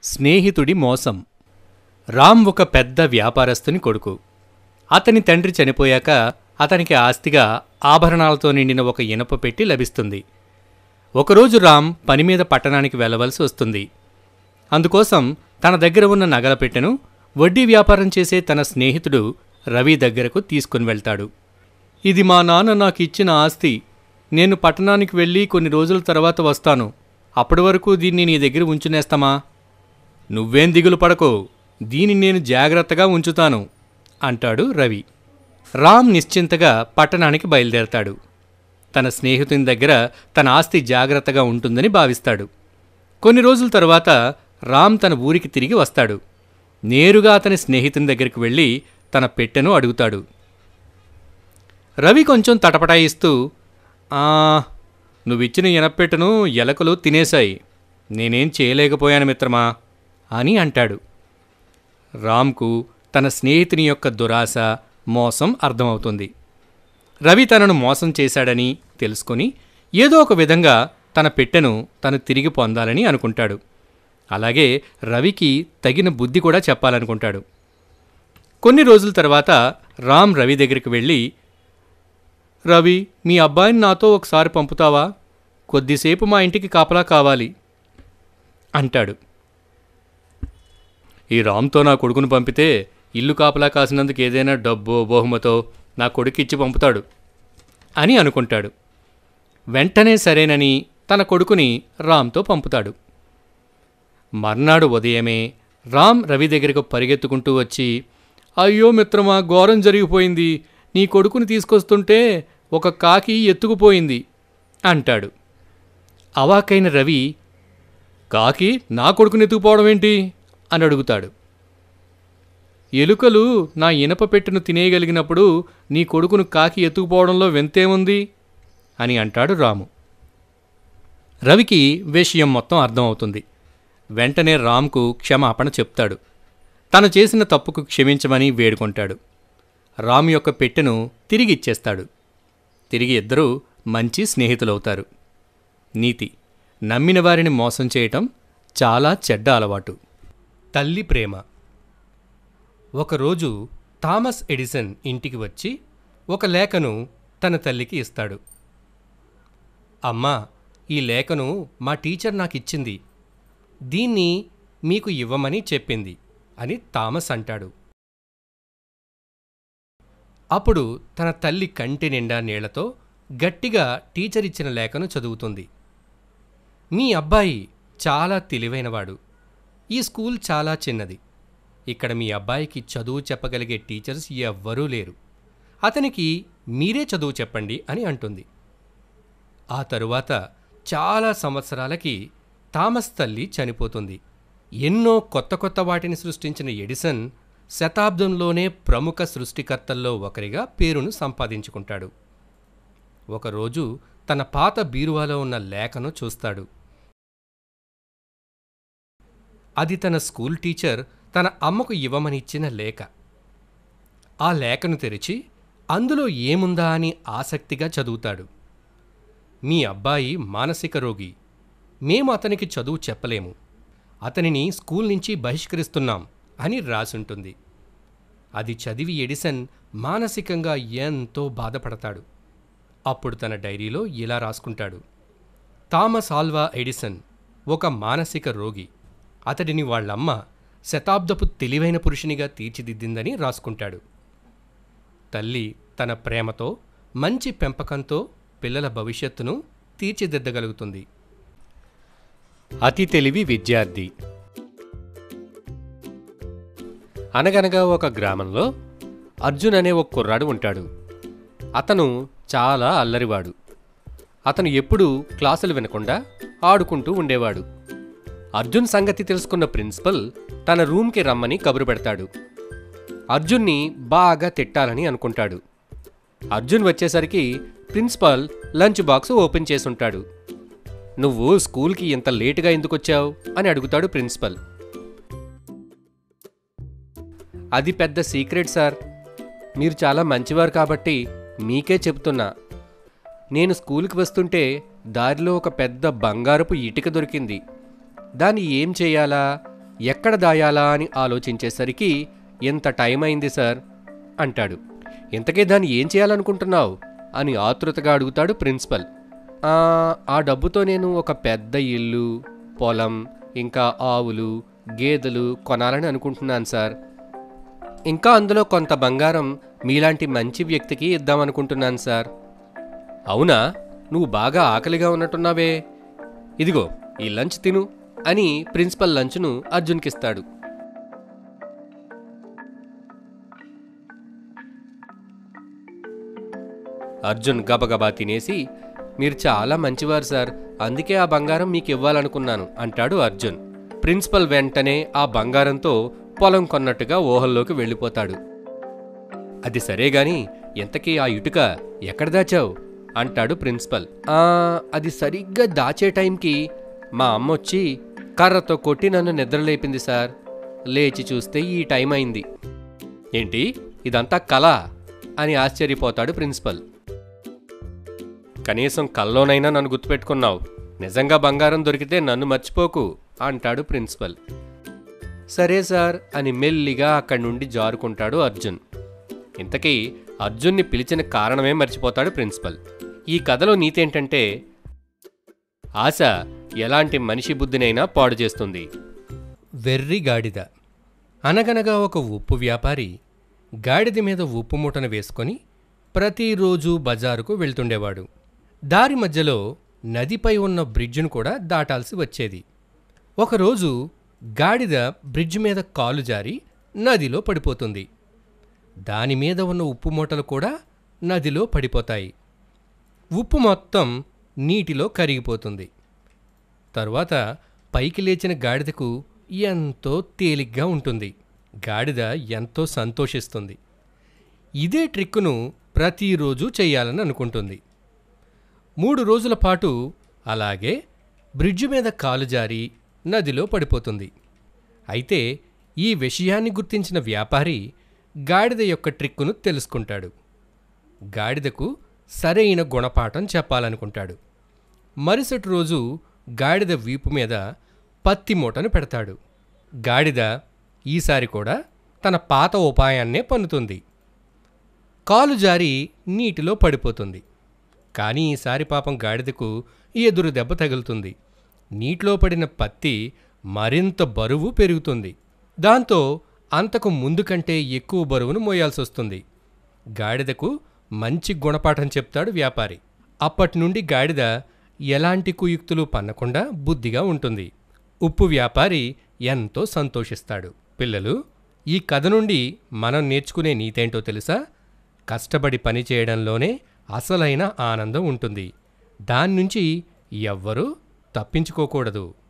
స్నేహితుడి మోసం రామ్ ఒక పెద్ద వ్యాపారస్తుని కొడుకు అతని తండ్రి చనిపోయాక అతనికి ఆస్తిగా ఆభరణాలతో నిండిన ఒక ఇనప పెట్టి లభిస్తుంది ఒకరోజు రామ్ పని మీద పట్టణానికి వెళ్ళవలసి వస్తుంది అందుకోసం తన దగ్గర ఉన్న నగల పెట్టెను వడ్డీ వ్యాపారం చేసే తన స్నేహితుడు రవి దగ్గరకు తీసుకుని వెళ్తాడు ఇది మా నాన్న నాకు ఇచ్చిన ఆస్తి నేను పట్టణానికి వెళ్ళి కొన్ని రోజుల తర్వాత వస్తాను అప్పటి వరకు దీన్ని నీ దగ్గర ఉంచునేస్తామా నువ్వేం దిగులు పడకో దీన్ని నేను జాగ్రత్తగా ఉంచుతాను అంటాడు రవి రామ్ నిశ్చింతగా పట్టణానికి బయలుదేరతాడు తన స్నేహితుని దగ్గర తన ఆస్తి జాగ్రత్తగా ఉంటుందని భావిస్తాడు కొన్ని రోజుల తర్వాత రామ్ తన ఊరికి తిరిగి వస్తాడు నేరుగా అతని స్నేహితుని దగ్గరికి వెళ్ళి తన పెట్టెను అడుగుతాడు రవి కొంచెం తటపటాయిస్తూ "ఆ, నువ్విచ్చిన ఎనపెట్టెను ఎలకలు తినేశాయి నేనేం చేయలేకపోయాను మిత్రమా అని అంటాడు రామ్కు తన స్నేహితుని యొక్క దురాశ మోసం అర్థమవుతుంది రవి తనను మోసం చేశాడని తెలుసుకొని ఏదో ఒక విధంగా తన పెట్టెను తను తిరిగి పొందాలని అనుకుంటాడు అలాగే రవికి తగిన బుద్ధి కూడా చెప్పాలనుకుంటాడు కొన్ని రోజుల తర్వాత రామ్ రవి దగ్గరికి వెళ్ళి రవి మీ అబ్బాయిని నాతో ఒకసారి పంపుతావా కొద్దిసేపు మా ఇంటికి కాపలా కావాలి అంటాడు ఈ రామ్తో నా కొడుకును పంపితే ఇల్లు కాపలా కాసినందుకు ఏదైనా డబ్బో బహుమతో నా కొడుకు ఇచ్చి పంపుతాడు అని అనుకుంటాడు వెంటనే సరేనని తన కొడుకుని రామ్తో పంపుతాడు మర్నాడు ఉదయమే రామ్ రవి దగ్గరకు పరిగెత్తుకుంటూ వచ్చి అయ్యో మిత్రమా ఘోరం జరిగిపోయింది నీ కొడుకుని తీసుకొస్తుంటే ఒక కాకి ఎత్తుకుపోయింది అంటాడు అవాకైన రవి కాకి నా కొడుకుని ఎత్తుకుపోవడం ఏంటి అని అడుగుతాడు ఎలుకలు నా ఇనప పెట్టెను తినేయగలిగినప్పుడు నీ కొడుకును కాకి ఎత్తుకుపోవడంలో వింతేముంది అని అంటాడు రాము రవికి విషయం మొత్తం అర్థమవుతుంది వెంటనే రామ్కు క్షమాపణ చెప్తాడు తను చేసిన తప్పుకు క్షమించమని వేడుకుంటాడు రామ్ యొక్క పెట్టెను తిరిగి ఇచ్చేస్తాడు తిరిగి ఇద్దరూ మంచి స్నేహితులవుతారు నీతి నమ్మిన వారిని మోసం చేయటం చాలా చెడ్డ అలవాటు తల్లి ప్రేమ ఒకరోజు థామస్ ఎడిసన్ ఇంటికి వచ్చి ఒక లేఖను తన తల్లికి ఇస్తాడు అమ్మా ఈ లేఖను మా టీచర్ నాకు ఇచ్చింది దీన్ని మీకు ఇవ్వమని చెప్పింది అని థామస్ అంటాడు అప్పుడు తన తల్లి కంటి నిండా నీళ్లతో గట్టిగా టీచర్ ఇచ్చిన లేఖను చదువుతుంది మీ అబ్బాయి చాలా తెలివైనవాడు ఈ స్కూల్ చాలా చిన్నది ఇక్కడ మీ అబ్బాయికి చదువు చెప్పగలిగే టీచర్స్ ఎవ్వరూ లేరు అతనికి మీరే చదువు చెప్పండి అని అంటుంది ఆ తరువాత చాలా సంవత్సరాలకి థామస్ తల్లి చనిపోతుంది ఎన్నో కొత్త కొత్త వాటిని సృష్టించిన ఎడిసన్ శతాబ్దంలోనే ప్రముఖ సృష్టికర్తల్లో ఒకరిగా పేరును సంపాదించుకుంటాడు ఒకరోజు తన పాత బీరువాలో ఉన్న లేఖను చూస్తాడు అది తన స్కూల్ టీచర్ తన అమ్మకు ఇవ్వమని ఇచ్చిన లేఖ ఆ లేఖను తెరిచి అందులో ఏముందా అని ఆసక్తిగా చదువుతాడు మీ అబ్బాయి మానసిక రోగి మేము అతనికి చదువు చెప్పలేము అతనిని స్కూల్ నుంచి బహిష్కరిస్తున్నాం అని రాసుంటుంది అది చదివి ఎడిసన్ మానసికంగా ఎంతో బాధపడతాడు అప్పుడు తన డైరీలో ఇలా రాసుకుంటాడు థామస్ ఆల్వా ఎడిసన్ ఒక మానసిక రోగి అతడిని వాళ్ళమ్మ శతాబ్దపు తెలివైన పురుషునిగా తీర్చిదిద్దిందని రాసుకుంటాడు తల్లి తన ప్రేమతో మంచి పెంపకంతో పిల్లల భవిష్యత్తును తీర్చిదిద్దగలుగుతుంది అతి తెలివి విద్యార్థి అనగనగా ఒక గ్రామంలో అర్జున్ అనే ఒక కుర్రాడు ఉంటాడు అతను చాలా అల్లరివాడు అతను ఎప్పుడూ క్లాసులు వినకుండా ఆడుకుంటూ ఉండేవాడు అర్జున్ సంగతి తెలుసుకున్న ప్రిన్సిపల్ తన రూమ్కి రమ్మని కబురు పెడతాడు అర్జున్ని బాగా తిట్టాలని అనుకుంటాడు అర్జున్ వచ్చేసరికి ప్రిన్సిపాల్ లంచ్ బాక్స్ ఓపెన్ చేసుంటాడు నువ్వు స్కూల్కి ఇంత లేటుగా ఎందుకు వచ్చావు అని అడుగుతాడు ప్రిన్సిపల్ అది పెద్ద సీక్రెట్ సార్ మీరు చాలా మంచివారు కాబట్టి మీకే చెప్తున్నా నేను స్కూల్కి వస్తుంటే దారిలో ఒక పెద్ద బంగారపు ఇటుక దొరికింది దాన్ని ఏం చేయాలా ఎక్కడ దాయాలా అని ఆలోచించేసరికి ఎంత టైం అయింది సార్ అంటాడు ఇంతకే దాన్ని ఏం చేయాలనుకుంటున్నావు అని ఆతృతగా అడుగుతాడు ప్రిన్సిపల్ "ఆ, ఆ డబ్బుతో నేను ఒక పెద్ద ఇల్లు పొలం ఇంకా ఆవులు గేదెలు కొనాలని అనుకుంటున్నాను సార్ ఇంకా అందులో కొంత బంగారం మీలాంటి మంచి వ్యక్తికి ఇద్దామనుకుంటున్నాను సార్ అవునా నువ్వు బాగా ఆకలిగా ఉన్నట్టున్నావే ఇదిగో ఈ లంచ్ తిను అని ప్రిన్సిపల్ లంచ్ను అర్జున్కిస్తాడు అర్జున్ గబగబా తినేసి మీరు చాలా మంచివారు సార్ అందుకే ఆ బంగారం మీకు ఇవ్వాలనుకున్నాను అంటాడు అర్జున్ ప్రిన్సిపల్ వెంటనే ఆ బంగారంతో పొలం కొన్నట్టుగా ఊహల్లోకి వెళ్ళిపోతాడు అది సరే గాని ఎంతకీ ఆ ఇటుక ఎక్కడ దాచావు అంటాడు ప్రిన్సిపల్ "ఆ, అది సరిగ్గా దాచే టైంకి మా అమ్మ వచ్చి కర్రతో కొట్టి నన్ను నిద్రలేపింది సార్ లేచి చూస్తే ఈ టైం అయింది ఏంటి ఇదంతా కళ అని ఆశ్చర్యపోతాడు ప్రిన్సిపల్ కనీసం కల్లోనైనా నన్ను గుర్తుపెట్టుకున్నావు నిజంగా బంగారం దొరికితే నన్ను మర్చిపోకు అంటాడు ప్రిన్సిపల్ సరే సార్ అని మెల్లిగా అక్కడి నుండి జారుకుంటాడు అర్జున్ ఇంతకీ అర్జున్ని పిలిచిన కారణమే మర్చిపోతాడు ప్రిన్సిపల్ ఈ కథలో నీతేంటంటే ఆశ ఎలాంటి మనిషి బుద్ధినైనా పాడు చేస్తుంది వెర్రి గాడిద అనగనగా ఒక ఉప్పు వ్యాపారి గాడిద మీద ఉప్పు మూటను వేసుకొని ప్రతిరోజు బజారుకు వెళ్తుండేవాడు దారి మధ్యలో నదిపై ఉన్న బ్రిడ్జిను కూడా దాటాల్సి వచ్చేది ఒకరోజు గాడిద బ్రిడ్జ్ మీద కాలు జారి నదిలో పడిపోతుంది దాని మీద ఉన్న ఉప్పు మూటలు కూడా నదిలో పడిపోతాయి ఉప్పు మొత్తం నీటిలో కరిగిపోతుంది తరువాత పైకి లేచిన గాడిదకు ఎంతో తేలిగ్గా ఉంటుంది గాడిద ఎంతో సంతోషిస్తుంది ఇదే ట్రిక్కును ప్రతిరోజు చేయాలని అనుకుంటుంది మూడు రోజుల పాటు అలాగే బ్రిడ్జి మీద కాలు జారి నదిలో పడిపోతుంది అయితే ఈ విషయాన్ని గుర్తించిన వ్యాపారి గాడిద యొక్క ట్రిక్కును తెలుసుకుంటాడు గాడిదకు సరైన గుణపాఠం చెప్పాలనుకుంటాడు మరుసటి రోజు గాడిద వీపు మీద పత్తి మూటను పెడతాడు గాడిద ఈసారి కూడా తన పాత ఉపాయాన్నే పన్నుతుంది కాలు జారి నీటిలో పడిపోతుంది కానీ ఈసారి పాపం గాడిదకు ఎదురు దెబ్బ తగులుతుంది నీటిలో పడిన పత్తి మరింత బరువు పెరుగుతుంది దాంతో అంతకు ముందు కంటే ఎక్కువ బరువును మోయాల్సి వస్తుంది గాడిదకు మంచి గుణపాఠం చెప్తాడు వ్యాపారి అప్పటి నుండి గాడిద ఎలాంటి కుయుక్తులు పన్నకుండా బుద్ధిగా ఉంటుంది ఉప్పు వ్యాపారి ఎంతో సంతోషిస్తాడు పిల్లలు ఈ కథ నుండి మనం నేర్చుకునే నీతేంటో తెలుసా కష్టపడి పని చేయడంలోనే అసలైన ఆనందం ఉంటుంది దాన్నుంచి ఎవ్వరూ తప్పించుకోకూడదు